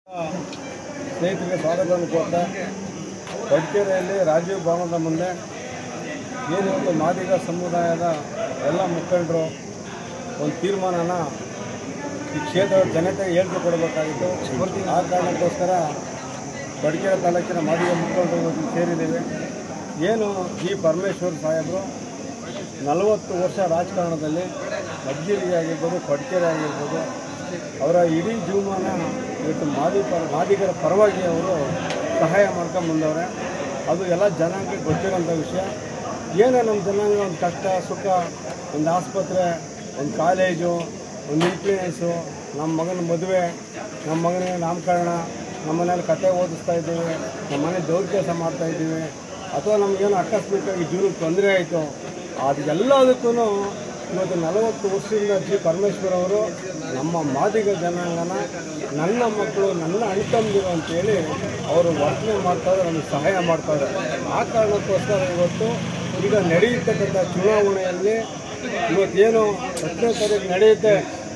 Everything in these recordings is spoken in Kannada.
ಸ್ನೇಹಿತರಿಗೆ ಸ್ವಾಗತವನ್ನು ಕೊಡ್ತಾ ಹೊಡ್ಕೆರೆಯಲ್ಲಿ ರಾಜೀವ್ ಭವನದ ಮುಂದೆ ಏನಿವತ್ತು ಮಾದಿಗ ಸಮುದಾಯದ ಎಲ್ಲ ಮುಖಂಡರು ಒಂದು ತೀರ್ಮಾನನ ಈ ಕ್ಷೇತ್ರದ ಜನತೆಗೆ ಹೇಳಿಕೆ ಕೊಡಬೇಕಾಗಿತ್ತು ಆ ಕಾರಣಕ್ಕೋಸ್ಕರ ಬಡಕೆರೆ ತಾಲೂಕಿನ ಮಾದಿಗ ಮುಖಂಡರು ಇವತ್ತು ಸೇರಿದ್ದೇವೆ ಏನು ಜಿ ಪರಮೇಶ್ವರ್ ಸಾಹೇಬರು ನಲವತ್ತು ವರ್ಷ ರಾಜಕಾರಣದಲ್ಲಿ ಮಜ್ಜಿಗೆ ಆಗಿರ್ಬೋದು ಕೊಡ್ಕೆರೆ ಆಗಿರ್ಬೋದು ಅವರ ಇಡೀ ಜೀವಮಾನ ಇವತ್ತು ಮಾದಿ ಪರ ಮಾದಿಗರ ಪರವಾಗಿ ಅವರು ಸಹಾಯ ಮಾಡ್ಕೊಂಡು ಬಂದವ್ರೆ ಅದು ಎಲ್ಲ ಜನಾಂಗಕ್ಕೆ ಗೊತ್ತಿರೋಂಥ ವಿಷಯ ಏನೇ ನಮ್ಮ ಜನಾಂಗ ಒಂದು ಕಷ್ಟ ಸುಖ ಒಂದು ಆಸ್ಪತ್ರೆ ಒಂದು ಕಾಲೇಜು ಒಂದು ಇನ್ಫ್ಲೂಯೆನ್ಸು ನಮ್ಮ ಮಗನ ಮದುವೆ ನಮ್ಮ ಮಗನಿಗೆ ನಾಮಕರಣ ನಮ್ಮ ಮನೇಲಿ ಕತೆ ಓದಿಸ್ತಾ ಇದ್ದೀವಿ ನಮ್ಮ ಮನೆ ದೌರ್ ಕೆಲಸ ಮಾಡ್ತಾ ಇದ್ದೀವಿ ಅಥವಾ ನಮಗೇನು ಆಕಸ್ಮಿಕವಾಗಿ ಜೀವನಕ್ಕೆ ತೊಂದರೆ ಆಯಿತು ಅದೆಲ್ಲದಕ್ಕೂ ಇವತ್ತು ನಲವತ್ತು ವರ್ಷದಿಂದ ಜಿ ಪರಮೇಶ್ವರ್ ಅವರು ನಮ್ಮ ಮಾದಿಗ ಜನಾಂಗನ ನನ್ನ ಮಕ್ಕಳು ನನ್ನ ಅಣ್ತಂದಿರು ಅಂತೇಳಿ ಅವರು ವರ್ತನೆ ಮಾಡ್ತಾರೆ ನಮಗೆ ಸಹಾಯ ಮಾಡ್ತಾರೆ ಆ ಕಾರಣಕ್ಕೋಸ್ಕರ ಇವತ್ತು ಈಗ ನಡೆಯತಕ್ಕಂಥ ಚುನಾವಣೆಯಲ್ಲಿ ಇವತ್ತೇನು ಹತ್ತನೇ ತಾರೀಕು ನಡೆಯುತ್ತೆ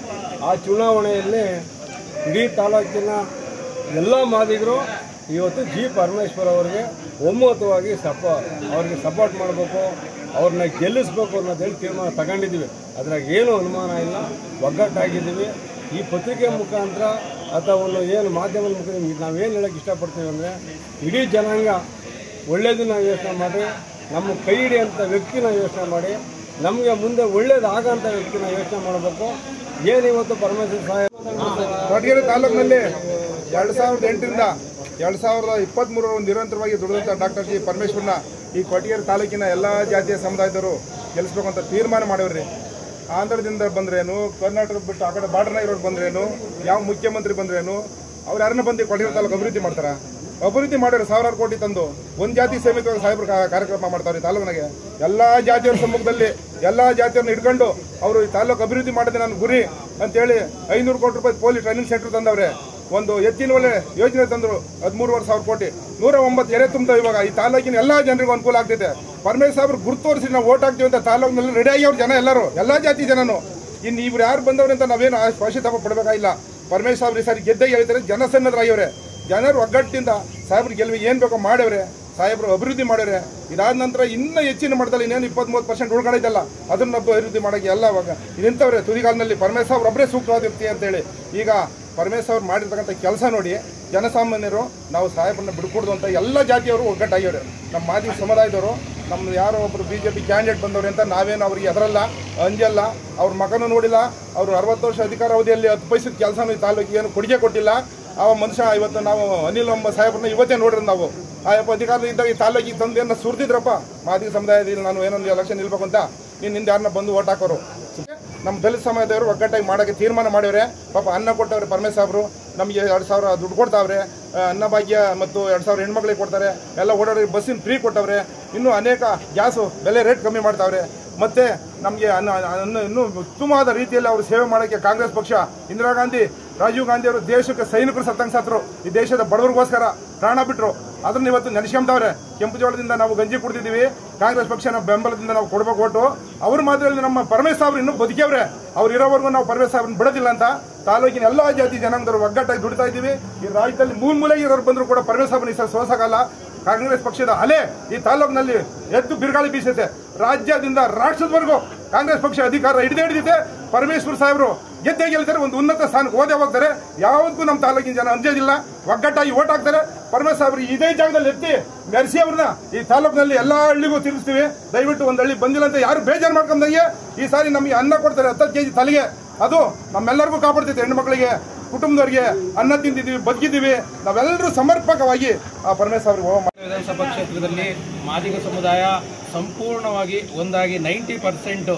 ಆ ಚುನಾವಣೆಯಲ್ಲಿ ಇಡೀ ತಾಲೂಕಿನ ಎಲ್ಲ ಮಾದಿಗರು ಇವತ್ತು ಜಿ ಪರಮೇಶ್ವರ್ ಅವರಿಗೆ ಒಮ್ಮತವಾಗಿ ಸಪ ಅವ್ರಿಗೆ ಸಪೋರ್ಟ್ ಮಾಡಬೇಕು ಅವ್ರನ್ನ ಗೆಲ್ಲಿಸ್ಬೇಕು ಅನ್ನೋದೇಳಿ ತೀರ್ಮಾನ ತಗೊಂಡಿದ್ದೀವಿ ಅದ್ರಾಗ ಏನೂ ಅನುಮಾನ ಇಲ್ಲ ಒಗ್ಗಟ್ಟಾಗಿದ್ದೀವಿ ಈ ಪತ್ರಿಕೆ ಮುಖಾಂತರ ಅಥವಾ ಒಂದು ಏನು ಮಾಧ್ಯಮದ ಮುಖಾಂತರ ನಾವೇನು ಹೇಳೋಕ್ಕೆ ಇಷ್ಟಪಡ್ತೀವಿ ಅಂದರೆ ಇಡೀ ಜನಾಂಗ ಒಳ್ಳೇದನ್ನ ಯೋಚನೆ ಮಾಡಿ ನಮ್ಮ ಕೈ ಹಿಡಿಯೋಂಥ ವ್ಯಕ್ತಿನ ಯೋಚನೆ ಮಾಡಿ ನಮಗೆ ಮುಂದೆ ಒಳ್ಳೇದಾಗಂಥ ವ್ಯಕ್ತಿನ ಯೋಚನೆ ಮಾಡಬೇಕು ಏನು ಇವತ್ತು ಪರಮೇಶ್ವರ ಸಾಹೇಬ್ ಕೊಡಗೇರಿ ತಾಲೂಕಿನಲ್ಲಿ ಎರಡು ಸಾವಿರದ ಎಂಟರಿಂದ ಎರಡು ಸಾವಿರದ ಇಪ್ಪತ್ತ್ಮೂರರ ಒಂದು ನಿರಂತರವಾಗಿ ದುಡಿದಂಥ ಡಾಕ್ಟರ್ ಜಿ ಪರಮೇಶ್ವರ್ನ ಈ ಕೊಡಗೇರಿ ತಾಲೂಕಿನ ಎಲ್ಲ ಜಾತಿಯ ಸಮುದಾಯದವರು ಗೆಲ್ಲಿಸ್ಬೇಕು ಅಂತ ತೀರ್ಮಾನ ಮಾಡ್ಯವ್ರಿ ಆಂಧ್ರದಿಂದ ಬಂದ್ರೇನು ಕರ್ನಾಟಕ ಬಿಟ್ಟು ಆ ಕಡೆ ಬಾರ್ಡರ್ನ ಇರೋರು ಬಂದ್ರೇನು ಯಾವ ಮುಖ್ಯಮಂತ್ರಿ ಬಂದ್ರೇನು ಅವ್ರು ಯಾರನ್ನ ಬಂದು ಕೊಡಗೇರಿ ತಾಲೂಕು ಅಭಿವೃದ್ಧಿ ಮಾಡ್ತಾರ ಅಭಿವೃದ್ಧಿ ಮಾಡ್ಯಾರ ಸಾವಿರಾರು ಕೋಟಿ ತಂದು ಒಂದು ಜಾತಿ ಸೀಮಿತವಾಗಿ ಸಾಹೇಬರು ಕಾ- ಕಾರ್ಯಕ್ರಮ ಮಾಡ್ತಾವ್ರಿ ತಾಲೂಕಿನಾಗೆ ಎಲ್ಲ ಜಾತಿಯವರ ಸಮ್ಮುಖದಲ್ಲಿ ಎಲ್ಲ ಜಾತಿಯವ್ರನ್ನ ಹಿಡ್ಕೊಂಡು ಅವರು ಈ ತಾಲೂಕು ಅಭಿವೃದ್ಧಿ ಮಾಡೋದೇ ನನ್ನ ಗುರಿ ಅಂತೇಳಿ ಐನೂರು ಕೋಟಿ ರೂಪಾಯಿ ಪೊಲೀಸ್ ಟ್ರೈನಿಂಗ್ ಸೆಂಟರ್ ತಂದವ್ರೆ ಒಂದು ಎತ್ತಿನ ಒಳ್ಳೆ ಯೋಜನೆ ತಂದರು ಹದಿಮೂರುವರೆ ಸಾವಿರ ಕೋಟಿ ನೂರ ಒಂಬತ್ತು ಎರೆ ತುಂಬ್ತಾವೆ ಇವಾಗ ಈ ತಾಲೂಕಿನ ಎಲ್ಲ ಜನರಿಗೂ ಅನುಕೂಲ ಆಗ್ತೈತೆ ಪರಮೇಶ್ ಸಾಬ್ರು ಗುರುತು ತೋರಿಸಿ ನಾವು ಓಟ್ ಹಾಕ್ತೀವಿ ಅಂತ ತಾಲೂಕಿನಲ್ಲಿ ರೆಡಿ ಆಗ್ಯವ್ರು ಜನ ಎಲ್ಲರೂ ಎಲ್ಲ ಜಾತಿ ಜನನು ಇನ್ನು ಇವ್ರು ಯಾರು ಬಂದವ್ರೆ ಅಂತ ನಾವೇನು ಪಶ್ಚಾತ್ತಾಪ ಪಡಬೇಕಾಗಿಲ್ಲ ಪರಮೇಶ್ ಸಾಬ್ರು ಈ ಸಾರಿ ಗೆದ್ದೇ ಹೇಳ್ತಾರೆ ಜನಸನ್ನದ್ರಾಗ್ಯವ್ರೆ ಜನರು ಒಗ್ಗಟ್ಟಿನಿಂದ ಸಾಹೇಬ್ರು ಗೆಲುವಿಗೆ ಏನು ಬೇಕೋ ಮಾಡ್ಯವ್ರೆ ಸಾಹೇಬ್ರು ಅಭಿವೃದ್ಧಿ ಮಾಡ್ಯಾರೆ ಇದಾದ ನಂತರ ಇನ್ನೂ ಹೆಚ್ಚಿನ ಮಟ್ಟದಲ್ಲಿ ಇನ್ನೇನು ಇಪ್ಪತ್ಮೂವತ್ತು ಪರ್ಸೆಂಟ್ ಉಳ್ಕೊಂಡಿದ್ದಲ್ಲ ಅದನ್ನ ಅಭಿವೃದ್ಧಿ ಮಾಡೋಕ್ಕೆ ಎಲ್ಲ ಅವಾಗ ನಿಂತವ್ರೆ ತುದಿಗಾಲಿನಲ್ಲಿ ಪರಮೇಶ್ ಸಾಬ್ರು ಒಬ್ಬರೇ ಸೂಕ್ತವಾದ ವ್ಯಕ್ತಿ ಅಂತೇಳಿ ಈಗ ಪರಮೇಶ್ ಅವ್ರು ಮಾಡಿರ್ತಕ್ಕಂಥ ಕೆಲಸ ನೋಡಿ ಜನಸಾಮಾನ್ಯರು ನಾವು ಸಾಹೇಬ್ರನ್ನ ಬಿಡ್ಕೊಡ್ದು ಅಂತ ಎಲ್ಲ ಜಾತಿಯವರು ಒಗ್ಗಟ್ಟಾಗ್ಯವ್ರೆ ನಮ್ಮ ಮಾದಿಗ ಸಮುದಾಯದವರು ನಮ್ಮ ಯಾರೋ ಒಬ್ಬರು ಬಿ ಜೆ ಪಿ ಕ್ಯಾಂಡಿಡೇಟ್ ಬಂದವ್ರೆ ಅಂತ ನಾವೇನು ಅವ್ರಿಗೆ ಎದರಲ್ಲ ಅಂಜಲ್ಲ ಅವ್ರ ಮಗನೂ ನೋಡಿಲ್ಲ ಅವರು ಅರವತ್ತು ವರ್ಷ ಅಧಿಕಾರಾವಧಿಯಲ್ಲಿ ಹತ್ತು ಪೈಸದ ಕೆಲಸನೂ ಈ ತಾಲೂಕಿಗೆ ಏನು ಕೊಡುಗೆ ಕೊಟ್ಟಿಲ್ಲ ಆ ಮನುಷ್ಯ ಇವತ್ತು ನಾವು ಅನಿಲ್ ಎಂಬ ಸಾಹೇಬ್ರನ್ನ ಇವತ್ತೇ ನೋಡಿರೋದು ನಾವು ಆ ಯಪ್ಪ ಅಧಿಕಾರದಲ್ಲಿ ಇದ್ದಾಗ ಈ ತಾಲೂಕಿಗೆ ತಂದು ಏನೋ ಸುರಿದಿದ್ರಪ್ಪ ಮಾದಿಗ ಸಮುದಾಯದಲ್ಲಿ ನಾನು ಏನೊಂದು ಎಲೆಕ್ಷನ್ ನಿಲ್ಬೇಕು ಅಂತ ನೀನು ಹಿಂದೆ ಯಾರನ್ನ ಬಂದು ಓಟ್ ಹಾಕೋರು ನಮ್ಮ ದಲಿತ ಸಮಾಜದವರು ಒಗ್ಗಟ್ಟಾಗಿ ಮಾಡೋಕ್ಕೆ ತೀರ್ಮಾನ ಮಾಡ್ಯವ್ರೆ ಪಾಪ ಅನ್ನ ಕೊಟ್ಟವ್ರೆ ಪರಮೇಶ್ ಸಾಬ್ರು ನಮಗೆ ಎರಡು ಸಾವಿರ ದುಡ್ಡು ಕೊಡ್ತಾವ್ರೆ ಆ, ಅನ್ನಭಾಗ್ಯ ಮತ್ತು ಎರಡು ಸಾವಿರ ಹೆಣ್ಮಕ್ಳಿಗೆ ಕೊಡ್ತಾರೆ ಎಲ್ಲ ಓಡಾಡೋರಿಗೆ ಬಸ್ಸಿನ ಫ್ರೀ ಕೊಟ್ಟವ್ರೆ ಇನ್ನೂ ಅನೇಕ ಗ್ಯಾಸು ಬೆಲೆ ರೇಟ್ ಕಮ್ಮಿ ಮಾಡ್ತಾವ್ರೆ ಮತ್ತೆ ನಮಗೆ ಅನ್ನ ಅನ್ನ ಇನ್ನೂ ಉತ್ತಮವಾದ ರೀತಿಯಲ್ಲಿ ಅವರು ಸೇವೆ ಮಾಡೋಕ್ಕೆ ಕಾಂಗ್ರೆಸ್ ಪಕ್ಷ ಇಂದಿರಾ ಗಾಂಧಿ ರಾಜೀವ್ ಗಾಂಧಿ ಅವರು ದೇಶಕ್ಕೆ ಸೈನಿಕರು ಸತ್ತಂಗೆ ಸತ್ರು ಈ ದೇಶದ ಬಡವರಿಗೋಸ್ಕರ ಪ್ರಾಣ ಬಿಟ್ಟರು ಅದನ್ನ ಇವತ್ತು ನೆನೆಸ್ಕೊಂತವ್ರೆ ಕೆಂಪು ಜೋಳದಿಂದ ನಾವು ಗಂಜಿ ಕುಡ್ದಿದ್ದೀವಿ ಕಾಂಗ್ರೆಸ್ ಪಕ್ಷನ ಬೆಂಬಲದಿಂದ ನಾವು ಕೊಡ್ಬೇಕು ಓಟು ಅವ್ರ ಮಾತ್ರದಲ್ಲಿ ನಮ್ಮ ಪರಮೇಶ್ ಸಾಬ್ರು ಇನ್ನೂ ಬದುಕ್ಯವ್ರೆ ಅವ್ರು ಇರೋವರೆಗೂ ನಾವು ಪರಮೇಶ್ ಸಾಬ್ರನ್ನ ಬಿಡೋದಿಲ್ಲ ಅಂತ ತಾಲೂಕಿನ ಎಲ್ಲಾ ಜಾತಿ ಜನಾಂಗದವರು ಒಗ್ಗಟ್ಟಾಗಿ ದುಡಿತಾ ಇದ್ದೀವಿ ಈ ರಾಜ್ಯದಲ್ಲಿ ಮೂಲ ಮೂಲೆಗೆ ಇರೋರು ಬಂದ್ರು ಕೂಡ ಪರಮೇಶ್ ಸಾಬ್ರನ್ನ ಈ ಸಲ ಸೋಸಕ್ಕಾಗಲ್ಲ ಕಾಂಗ್ರೆಸ್ ಪಕ್ಷದ ಅಲೆ ಈ ತಾಲೂಕಿನಲ್ಲಿ ಎದ್ದು ಬಿರುಗಾಳಿ ಬೀಸುತ್ತೆ ರಾಜ್ಯದಿಂದ ರಾಷ್ಟ್ರದವರೆಗೂ ಕಾಂಗ್ರೆಸ್ ಪಕ್ಷ ಅಧಿಕಾರ ಹಿಡಿದೇ ಹಿಡಿದಿದೆ ಪರಮೇಶ್ವರ್ ಸಾಹೇಬರು ಗೆದ್ದೇ ಗೆಲ್ತಾರೆ ಒಂದು ಉನ್ನತ ಸ್ಥಾನಕ್ಕೆ ಹೋದೇ ಹೋಗ್ತಾರೆ ಯಾವುದಕ್ಕೂ ನಮ್ಮ ತಾಲೂಕಿನ ಜನ ಅಂಜೋದಿಲ್ಲ ಒಗ್ಗಟ್ಟಾಗಿ ಓಟ್ ಹಾಕ್ತಾರೆ ಪರಮೇಶ್ ಸಾಹೇಬ್ರು ಇದೇ ಜಾಗದಲ್ಲಿ ಎತ್ತಿ ಮೆರೆಸಿ ಅವ್ರನ್ನ ಈ ತಾಲೂಕಿನಲ್ಲಿ ಎಲ್ಲಾ ಹಳ್ಳಿಗೂ ತಿರುಗಿಸ್ತೀವಿ ದಯವಿಟ್ಟು ಒಂದು ಹಳ್ಳಿ ಬಂದಿಲ್ಲ ಅಂತ ಯಾರು ಬೇಜಾರು ಮಾಡ್ಕೊಂಡಂಗೆ ಈ ಸಾರಿ ನಮಗೆ ಅನ್ನ ಕೊಡ್ತಾರೆ ಹತ್ತತ್ತು ಕೆಜಿ ತಲೆಗೆ ಅದು ನಮ್ಮೆಲ್ಲರಿಗೂ ಕಾಪಾಡ್ತೈತೆ ಹೆಣ್ಣು ಮಕ್ಕಳಿಗೆ ಕುಟುಂಬದವರಿಗೆ ಅನ್ನ ತಿಂದಿದ್ದೀವಿ ಬದುಕಿದ್ದೀವಿ ನಾವೆಲ್ಲರೂ ಸಮರ್ಪಕವಾಗಿ ಆ ಪರಮೇಶ್ ಅವ್ರಿಗೆ ಹೋಮ ವಿಧಾನಸಭಾ ಕ್ಷೇತ್ರದಲ್ಲಿ ಮಾದಿಗ ಸಮುದಾಯ ಸಂಪೂರ್ಣವಾಗಿ ಒಂದಾಗಿ ನೈಂಟಿ ಪರ್ಸೆಂಟು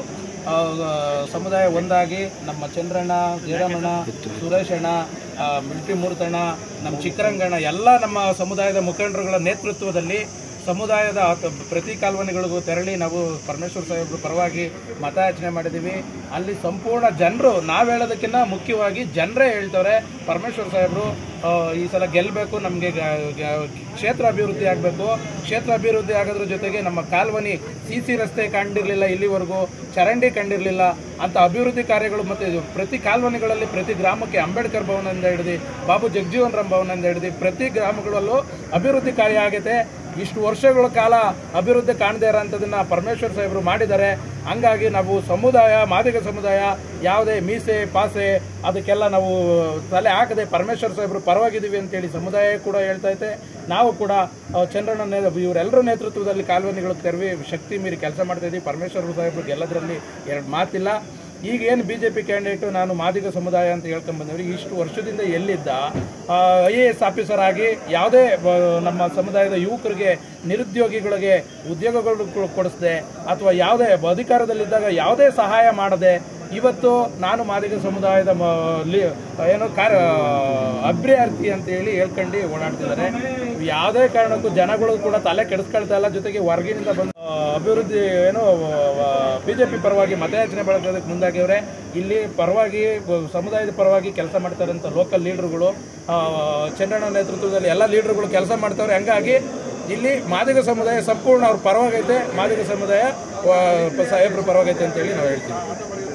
ಸಮುದಾಯ ಒಂದಾಗಿ ನಮ್ಮ ಚಂದ್ರಣ್ಣ ಜಯರಾಮಣ್ಣ ಸುರೇಶ್ ಅಣ್ಣ ಮಿಲ್ಟಿ ಮೂರ್ತಣ್ಣ ನಮ್ಮ ಚಿಕ್ಕರಂಗಣ್ಣ ಎಲ್ಲ ನಮ್ಮ ಸಮುದಾಯದ ಮುಖಂಡರುಗಳ ನೇತೃತ್ವದಲ್ಲಿ ಸಮುದಾಯದ ಆತ- ಪ್ರತಿ ಕಾಲ್ವನೆಗಳಿಗೂ ತೆರಳಿ ನಾವು ಪರಮೇಶ್ವರ ಸಾಹೇಬ್ರ ಪರವಾಗಿ ಮತಯಾಚನೆ ಮಾಡಿದ್ದೀವಿ ಅಲ್ಲಿ ಸಂಪೂರ್ಣ ಜನರು ನಾವು ಹೇಳೋದಕ್ಕಿಂತ ಮುಖ್ಯವಾಗಿ ಜನರೇ ಹೇಳ್ತವ್ರೆ ಪರಮೇಶ್ವರ ಸಾಹೇಬರು ಆ, ಈ ಸಲ ಗೆಲ್ಲಬೇಕು ನಮಗೆ ಕ್ಷೇತ್ರ ಅಭಿವೃದ್ಧಿ ಆಗಬೇಕು ಕ್ಷೇತ್ರ ಅಭಿವೃದ್ಧಿ ಆಗೋದ್ರ ಜೊತೆಗೆ ನಮ್ಮ ಕಾಲ್ವನಿ ಸಿ ಸಿ ರಸ್ತೆ ಕಂಡಿರಲಿಲ್ಲ ಇಲ್ಲಿವರೆಗೂ ಚರಂಡಿ ಕಂಡಿರಲಿಲ್ಲ ಅಂತ ಅಭಿವೃದ್ಧಿ ಕಾರ್ಯಗಳು ಮತ್ತು ಇದು ಪ್ರತಿ ಕಾಲ್ವನಿಗಳಲ್ಲಿ ಪ್ರತಿ ಗ್ರಾಮಕ್ಕೆ ಅಂಬೇಡ್ಕರ್ ಭವನದಿಂದ ಹಿಡಿದು ಬಾಬು ಜಗಜೀವನ್ ರಾಮ್ ಭವನದಿಂದ ಹಿಡಿದು ಪ್ರತಿ ಗ್ರಾಮಗಳಲ್ಲೂ ಅಭಿವೃದ್ಧಿ ಕಾರ್ಯ ಆಗೈತೆ ಇಷ್ಟು ವರ್ಷಗಳ ಕಾಲ ಅಭಿವೃದ್ಧಿ ಕಾಣದೇ ಇರೋಂಥದ್ದನ್ನ ಪರಮೇಶ್ವರ್ ಸಾಹೇಬರು ಮಾಡಿದ್ದಾರೆ ಹಂಗಾಗಿ ನಾವು ಸಮುದಾಯ ಮಾದಿಗ ಸಮುದಾಯ ಯಾವುದೇ ಮೀಸೆ ಪಾಸೆ ಅದಕ್ಕೆಲ್ಲ ನಾವು ತಲೆ ಹಾಕದೆ ಪರಮೇಶ್ವರ್ ಸಾಹೇಬರು ಪರವಾಗಿದ್ದೀವಿ ಅಂತೇಳಿ ಸಮುದಾಯ ಕೂಡ ಹೇಳ್ತಾ ಐತೆ ನಾವು ಕೂಡ ಆ, ಚಂದ್ರಣ್ಣ ನೇ ಇವರೆಲ್ಲರ ನೇತೃತ್ವದಲ್ಲಿ ಕಾಲೋನಿಗಳು ತೆರವಿ ಶಕ್ತಿ ಮೀರಿ ಕೆಲಸ ಮಾಡ್ತಾ ಇದ್ದೀವಿ ಪರಮೇಶ್ವರ ಸಾಹೇಬರು ಗೆಲ್ಲದ್ರಲ್ಲಿ ಎರಡು ಮಾತಿಲ್ಲ ಈಗ ಏನು ಬಿ ಜೆ ಪಿ ಕ್ಯಾಂಡಿಡೇಟು ನಾನು ಮಾದಿಗ ಸಮುದಾಯ ಅಂತ ಹೇಳ್ಕೊಂಡ್ ಬಂದವ್ರಿ ಇಷ್ಟು ವರ್ಷದಿಂದ ಎಲ್ಲಿದ್ದ ಐ ಎ ಎಸ್ ಆಫೀಸರ್ ಆಗಿ ಯಾವುದೇ ಆ, ನಮ್ಮ ಸಮುದಾಯದ ಯುವಕರಿಗೆ ನಿರುದ್ಯೋಗಿಗಳಿಗೆ ಉದ್ಯೋಗಗಳು ಕೊ- ಕೊಡಿಸ್ದೆ ಅಥವಾ ಯಾವುದೇ ಅಧಿಕಾರದಲ್ಲಿದ್ದಾಗ ಯಾವುದೇ ಸಹಾಯ ಮಾಡದೆ ಇವತ್ತು ನಾನು ಮಾದಿಗ ಸಮುದಾಯದ ಮ- ಲಿ- ಏನು ಕಾರ್ಯ ಅಭ್ಯರ್ಥಿ ಅಂತ ಹೇಳಿ ಹೇಳ್ಕೊಂಡು ಓಡಾಡ್ತಿದ್ದಾರೆ ಯಾವುದೇ ಕಾರಣಕ್ಕೂ ಜನಗಳು ಕೂಡ ತಲೆ ಕೆಡಿಸ್ಕೊಳ್ತಾ ಇಲ್ಲ ಜೊತೆಗೆ ಹೊರಗಿನಿಂದ ಬಂದು ಆ, ಅಭಿವೃದ್ಧಿ ಏನು ಬಿಜೆಪಿ ಪರವಾಗಿ ಮತಯಾಚನೆ ಬಳಸೋದಕ್ಕೆ ಮುಂದಾಗಿವ್ರೆ ಇಲ್ಲಿ ಪರವಾಗಿ ಬ- ಸಮುದಾಯದ ಪರವಾಗಿ ಕೆಲಸ ಮಾಡ್ತಾರಂತ ಲೋಕಲ್ ಲೀಡರ್ಗಳು ಚಂದ್ರಣ್ಣ ನೇತೃತ್ವದಲ್ಲಿ ಎಲ್ಲ ಲೀಡರ್ಗಳು ಕೆಲಸ ಮಾಡ್ತಾವ್ರೆ ಹಂಗಾಗಿ ಇಲ್ಲಿ ಮಾದಿಗ ಸಮುದಾಯ ಸಂಪೂರ್ಣ ಅವ್ರ ಪರವಾಗೈತೆ ಮಾದಿಗ ಸಮುದಾಯ ಆ, ಸಾಹೇಬ್ರ ಪರವಾಗೈತೆ ಅಂತೇಳಿ ನಾವು ಹೇಳ್ತೀವಿ